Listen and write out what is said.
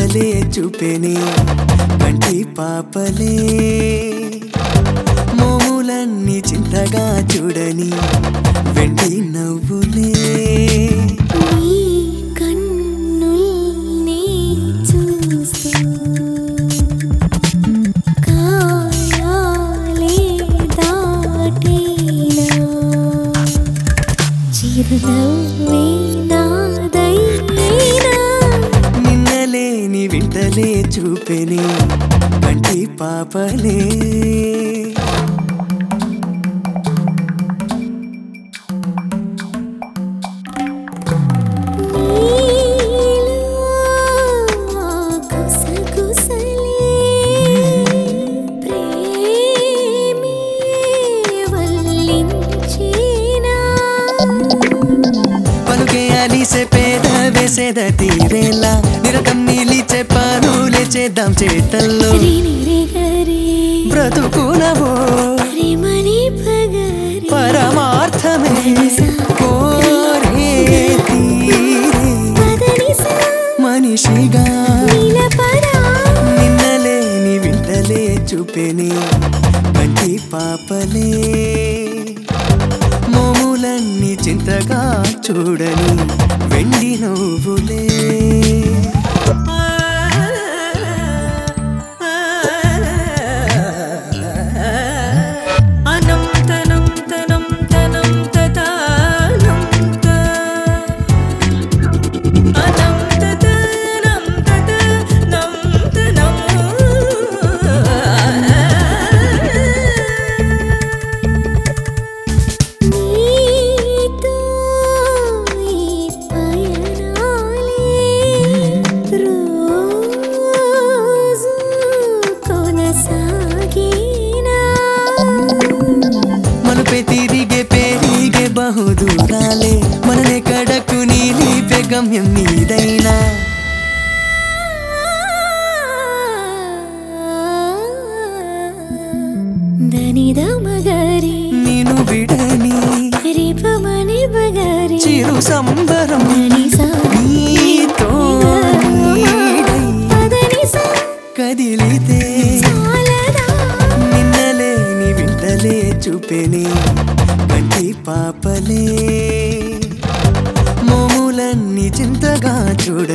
వింటలే చూపెనే కంటి పాపలే మోములన్నీ చింతగా చూడని వెండి నవ్వులే నీ కన్నుల్ని చూస్తూ కాయాలే దాటేనా చిరునవ్వే నాదైనా నిన్నలేని వింటలే చూపెనే కంటి పాపలే నీలో గుసగుసలే ప్రేమే వల్లించేనా పలుకే అలిసే పేద వేసేద తీరేలా నిరతం నీలిచే పనులే చేద్దాం చేతల్లో రిని రిగరి బ్రతుకునవో రిమని పగరి పరమార్థమే కోరే తీరే పదనిసా మనిషిగా నిలపరా నిన్నలేని వింటలే చూపెనే కంటి పాపలే మోములన్నీ చింతగా చూడని వెండి నువ్వులే అనంతనం తనం తనం తతానం త అనంత తనం తతనం తనం నీతో ఈ పయనాలే రోజు కొనసాగేనా మనుపే తిరిగే పెరిగే బహుదూరాలే మననే కడకు నీలిపే గమ్యం నీదైనా దనిద మగరి నేను విడని రిపమని బగరి చిరు సంబరం దనిసా నీతో నీడై పదనిసా కదిలితే చాలదా నిన్నలేని వింటలే చూపెనే కంటి పాపలే మోములన్నీ చింతగా చూడ